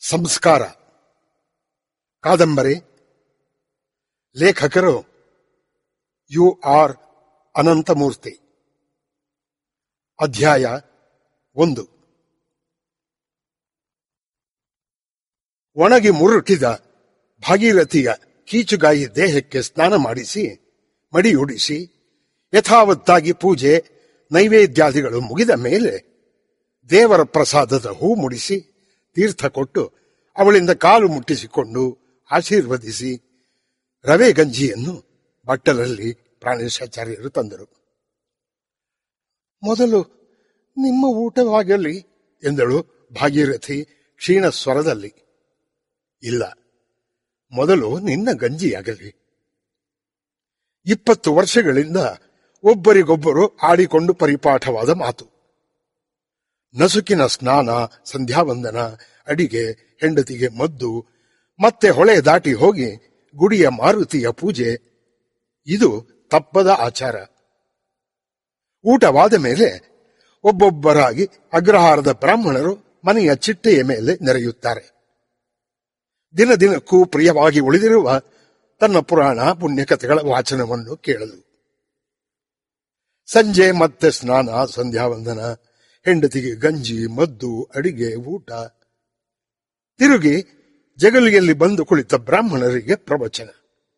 ಸಂಸ್ಕಾರ ಕಾದಂಬರಿ ಲೇಖಕರು ಯು ಆರ್ ಅನಂತಮೂರ್ತಿ ಅಧ್ಯಾಯ ಒಂದು ಒಣಗಿ ಮುರುಟಿದ ಭಾಗೀರಥಿಯ ಕೀಚುಗಾಯಿ ದೇಹಕ್ಕೆ ಸ್ನಾನ ಮಾಡಿಸಿ ಮಡಿಯುಡಿಸಿ ಯಥಾವತ್ತಾಗಿ ಪೂಜೆ ನೈವೇದ್ಯಾದಿಗಳು ಮುಗಿದ ಮೇಲೆ ದೇವರ ಪ್ರಸಾದದ ಹೂ ಮುಡಿಸಿ ತೀರ್ಥ ಕೊಟ್ಟು ಅವಳಿಂದ ಕಾಲು ಮುಟ್ಟಿಸಿಕೊಂಡು ಆಶೀರ್ವದಿಸಿ ರವೆ ಗಂಜಿಯನ್ನು ಬಟ್ಟಲಲ್ಲಿ ಪ್ರಾಣೇಶಾಚಾರ್ಯರು ತಂದರು ಮೊದಲು ನಿಮ್ಮ ಊಟವಾಗಲಿ ಎಂದಳು ಭಾಗೀರಥಿ ಕ್ಷೀಣ ಸ್ವರದಲ್ಲಿ ಇಲ್ಲ ಮೊದಲು ನಿನ್ನ ಗಂಜಿಯಾಗಲಿ ಇಪ್ಪತ್ತು ವರ್ಷಗಳಿಂದ ಒಬ್ಬರಿಗೊಬ್ಬರು ಆಡಿಕೊಂಡು ಪರಿಪಾಠವಾದ ಮಾತು ನಸುಕಿನ ಸ್ನಾನ ಸಂಧ್ಯಾವಂದನ ಅಡಿಗೆ ಹೆಂಡತಿಗೆ ಮದ್ದು ಮತ್ತೆ ಹೊಳೆ ದಾಟಿ ಹೋಗಿ ಗುಡಿಯ ಮಾರುತಿಯ ಪೂಜೆ ಇದು ತಪ್ಪದ ಆಚಾರ ಊಟವಾದ ಮೇಲೆ ಒಬ್ಬೊಬ್ಬರಾಗಿ ಅಗ್ರಹಾರದ ಬ್ರಾಹ್ಮಣರು ಮನೆಯ ಚಿಟ್ಟೆಯ ಮೇಲೆ ನೆರೆಯುತ್ತಾರೆ ದಿನ ದಿನಕ್ಕೂ ಪ್ರಿಯವಾಗಿ ಉಳಿದಿರುವ ತನ್ನ ಪುರಾಣ ಪುಣ್ಯಕಥೆಗಳ ವಾಚನವನ್ನು ಕೇಳಲು ಸಂಜೆ ಮತ್ತೆ ಸ್ನಾನ ಸಂಧ್ಯಾವಂದನ ಹೆಂಡತಿಗೆ ಗಂಜಿ ಮದ್ದು ಅಡಿಗೆ ಊಟ ತಿರುಗಿ ಜಗಲಿಯಲ್ಲಿ ಬಂದು ಕುಳಿತ ಬ್ರಾಹ್ಮಣರಿಗೆ ಪ್ರವಚನ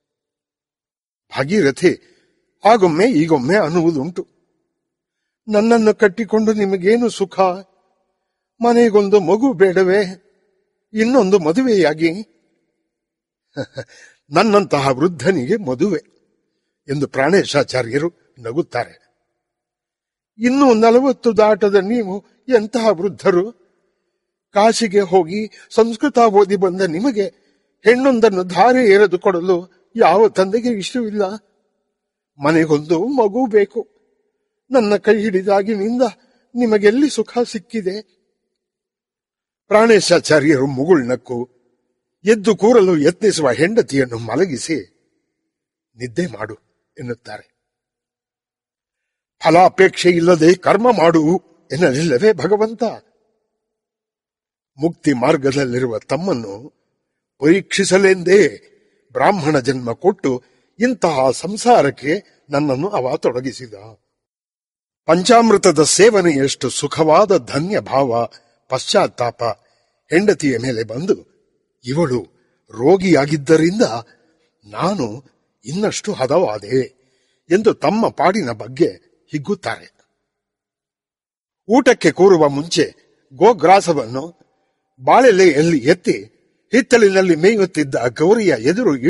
ಭಾಗೀರಥಿ ಆಗೊಮ್ಮೆ ಈಗೊಮ್ಮೆ ಅನ್ನುವುದುಂಟು ನನ್ನನ್ನು ಕಟ್ಟಿಕೊಂಡು ನಿಮಗೇನು ಸುಖ ಮನೆಗೊಂದು ಮಗು ಬೇಡವೇ ಇನ್ನೊಂದು ಮದುವೆಯಾಗಿ ನನ್ನಂತಹ ವೃದ್ಧನಿಗೆ ಮದುವೆ ಎಂದು ಪ್ರಾಣೇಶಾಚಾರ್ಯರು ನಗುತ್ತಾರೆ ಇನ್ನು ನಲವತ್ತು ದಾಟದ ನೀವು ಎಂತಹ ವೃದ್ಧರು ಕಾಶಿಗೆ ಹೋಗಿ ಸಂಸ್ಕೃತ ಓದಿ ಬಂದ ನಿಮಗೆ ಹೆಣ್ಣೊಂದನ್ನು ಧಾರೆ ಎರೆದು ಕೊಡಲು ಯಾವ ತಂದೆಗೆ ಇಷ್ಟವಿಲ್ಲ ಮನೆಗೊಂದು ಮಗು ಬೇಕು ನನ್ನ ಕೈ ಹಿಡಿದಾಗಿನಿಂದ ನಿಮಗೆಲ್ಲಿ ಸುಖ ಸಿಕ್ಕಿದೆ ಪ್ರಾಣೇಶಾಚಾರ್ಯರು ಮುಗುಳ್ನಕ್ಕು ಎದ್ದು ಕೂರಲು ಯತ್ನಿಸುವ ಹೆಂಡತಿಯನ್ನು ಮಲಗಿಸಿ ನಿದ್ದೆ ಮಾಡು ಎನ್ನುತ್ತಾರೆ ಫಲಾಪೇಕ್ಷೆ ಇಲ್ಲದೆ ಕರ್ಮ ಮಾಡು ಎನ್ನಲಿಲ್ಲವೇ ಭಗವಂತ ಮುಕ್ತಿ ಮಾರ್ಗದಲ್ಲಿರುವ ತಮ್ಮನ್ನು ಪರೀಕ್ಷಿಸಲೆಂದೇ ಬ್ರಾಹ್ಮಣ ಜನ್ಮ ಕೊಟ್ಟು ಇಂತಹ ಸಂಸಾರಕ್ಕೆ ನನ್ನನ್ನು ಅವ ತೊಡಗಿಸಿದ ಪಂಚಾಮೃತದ ಸೇವನೆಯಷ್ಟು ಸುಖವಾದ ಧನ್ಯ ಭಾವ ಪಶ್ಚಾತ್ತಾಪ ಹೆಂಡತಿಯ ಮೇಲೆ ಬಂದು ಇವಳು ರೋಗಿಯಾಗಿದ್ದರಿಂದ ನಾನು ಇನ್ನಷ್ಟು ಹದವಾದೆ ಎಂದು ತಮ್ಮ ಪಾಡಿನ ಬಗ್ಗೆ ಹಿಗ್ಗುತ್ತಾರೆ ಊಟಕ್ಕೆ ಕೂರುವ ಮುಂಚೆ ಗೋಗ್ರಾಸವನ್ನು ಬಾಳೆಲೆಯಲ್ಲಿ ಎತ್ತಿ ಹಿತ್ತಲಿನಲ್ಲಿ ಮೇಯುತ್ತಿದ್ದ ಗೌರಿಯ ಎದುರು